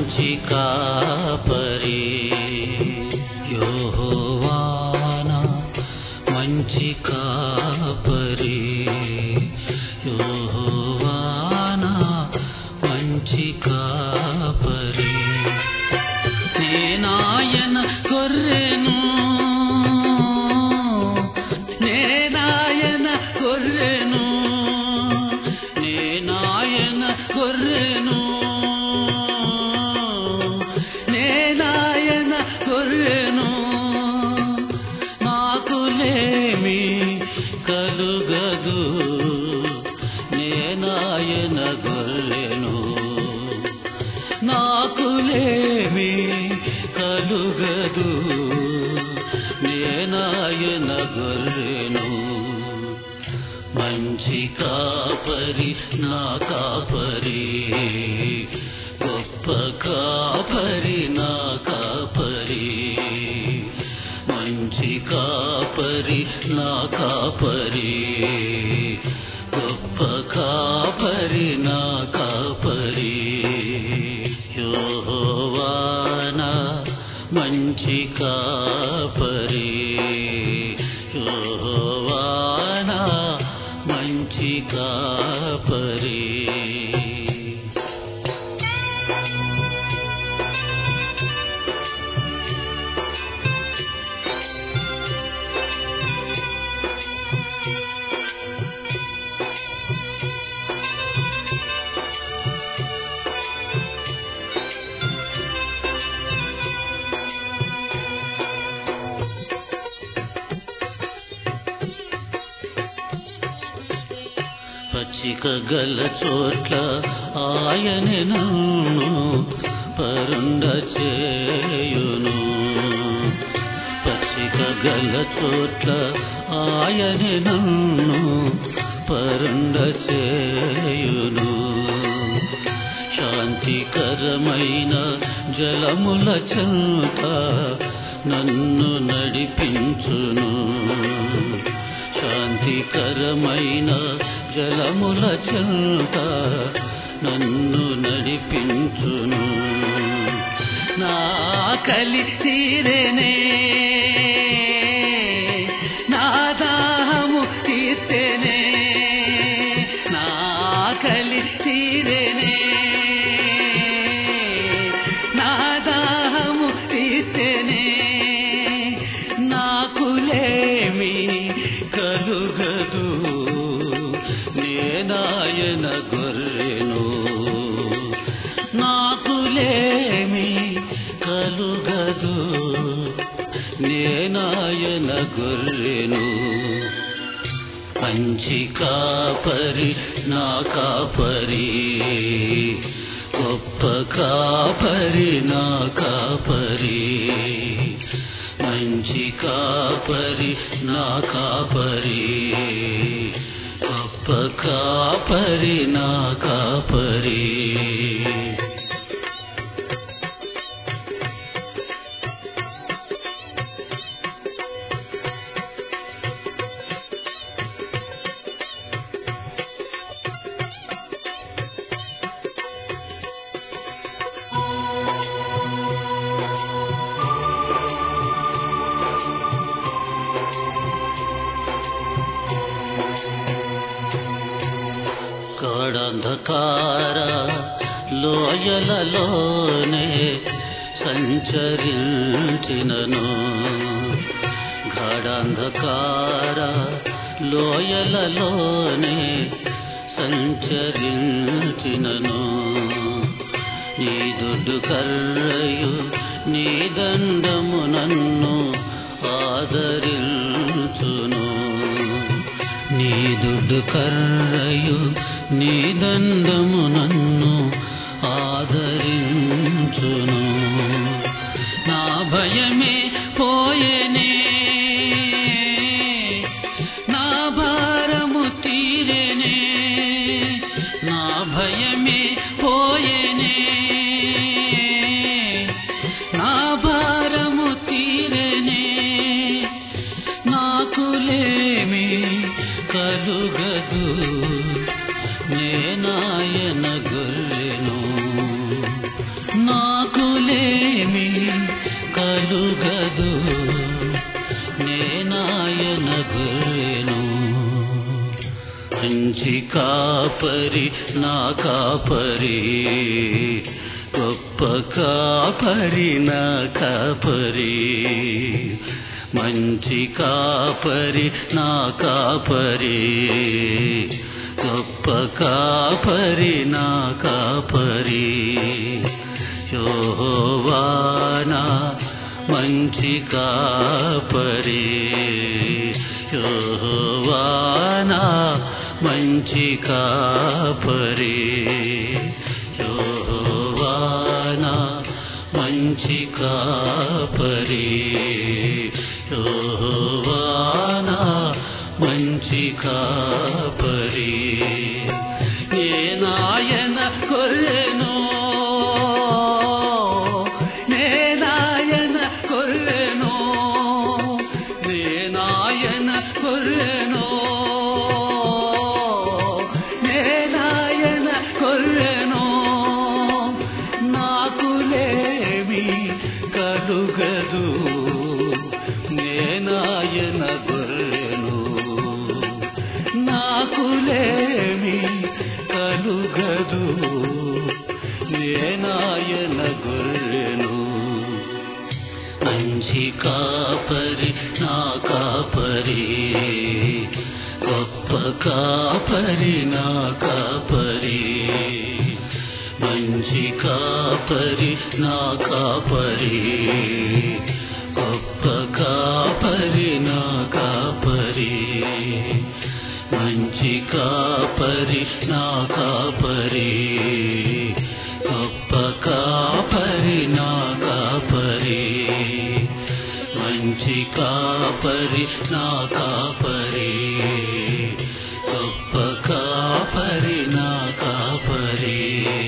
మంచి కాపరి యోహోవానా మంచి కాపరి యోహోవానా మంచి కాపరి నేనాయన గొర్రెను నేనాయన గొర్రెను నేనాయన గొర్రెను నేనాయన గొర్రెను నాకులేమి కలుగదు నేనాయన గొర్రెను నాకులేమి కలుగదు నేనాయన గొర్రెను మంచి కాపరి నా కాపరి గొప్ప కాపరి నా కాపరి మంచి కాపరి నా కాపరి గొప్ప కాపరి నా కాపరి యోహోవానా మంచి కాపరి యోహోవానా మంచి కాపరి పచ్చిక గల చోట్ల ఆయనే నన్ను పరుండ చేయును పచ్చిక గల చోట్ల ఆయనే నన్ను పరుండ చేయును శాంతికరమైన జలముల చెంత నన్ను నడిపించును శాంతికరమైన జలముల చెంత నన్ను నడిపించును నా కలి తీరేనే నా దాహము తీర్చేనే నా కలి తీరేనే నా దాహము తీర్చేనే నాకులేమి కలుగదు నేనాయన గొర్రెను నాకులేమి కలుగదు నేనాయన గొర్రెను మంచి కాపరి నా కాపరి గొప్ప కాపరి నా కాపరి మంచి కాపరి నా కాపరి గొప్ప కాపరి నా కాపరి గాఢంధకార లోయలలోనే సంచరించినను గాఢంధకార లోయలలోనే సంచరించినను నీ దుడ్డు కర్రయు నీ దండము నన్ను ఆదరించును నీ దుడ్డు కర్రయు నీ దండము నన్ను ఆదరించును నా భయమే పోయేనే నా భారము తీరేనే నా భయమే పోయేనే నా భారము తీరేనే నాకులేమి కలుగదు నేనాయన గొర్రెను నా మంచి కాపరి నా కాపరి గొప్ప కాపరి నా కాపరి మంచి కాపరి నా కాపరి గొప్ప కాపరి నా కాపరి యోవానా మంచి కాపరి యోవానా మంచి కాపరి యోవానా మంచి కాపరి యోవానా మంచి కాపరి నేనాయన కొర్రెను నేనాయన కొర్రెను నేనాయన కొర్రెను నేనాయన కొర్రెను నాకులేమి కలుగదు నేనాయన గొర్రెను నాకులేమి కలుగదు నేనాయన గొర్రెను మంచి కాపరి నా కాపరి గొప్ప కాపరి నా కాపరి మంచి కాపరి నా కాపరి గొప్ప కాపరి నా కాపరి మంచి కాపరి నా కాపరి గొప్ప కాపరి నా కాపరి మంచి కాపరి నా కాపరి గొప్ప కాపరి నా కాపరి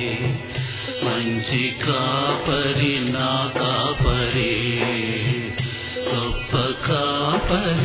మంచి కాపరి నా కాపరి గొప్ప కాపరి